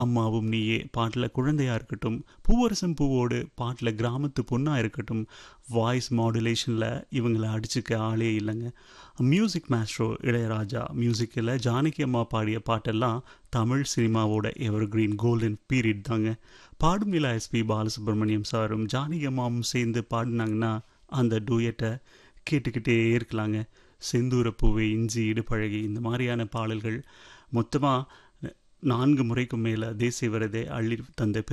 அம்மாவும் நீயே பாட்டில் குழந்தையா இருக்கட்டும் பூவரசம் பூவோடு பாட்டில் கிராமத்து பொண்ணா இருக்கட்டும் வாய்ஸ் மாடுலேஷனில் இவங்களை அடிச்சுக்க ஆளே இல்லைங்க மியூசிக் மாஸ்ட்ரோ இளையராஜா மியூசிக்கில் ஜானகி அம்மா பாடிய பாட்டெல்லாம் தமிழ் சினிமாவோட எவர் கிரீன் கோல்டன் பீரியட் தாங்க பாடும் நிலா எஸ்பி பாலசுப்ரமணியம் சாரும் ஜானகி அம்மாவும் சேர்ந்து பாடினாங்கன்னா அந்த டூயட்டை கேட்டுக்கிட்டே இருக்கலாங்க செந்தூர பூவை இஞ்சி இடுபழகி இந்த மாதிரியான பாடல்கள் மொத்தமாக நான்கு முறைக்கும் மேலே தேசிய விருதை அள்ளி தந்த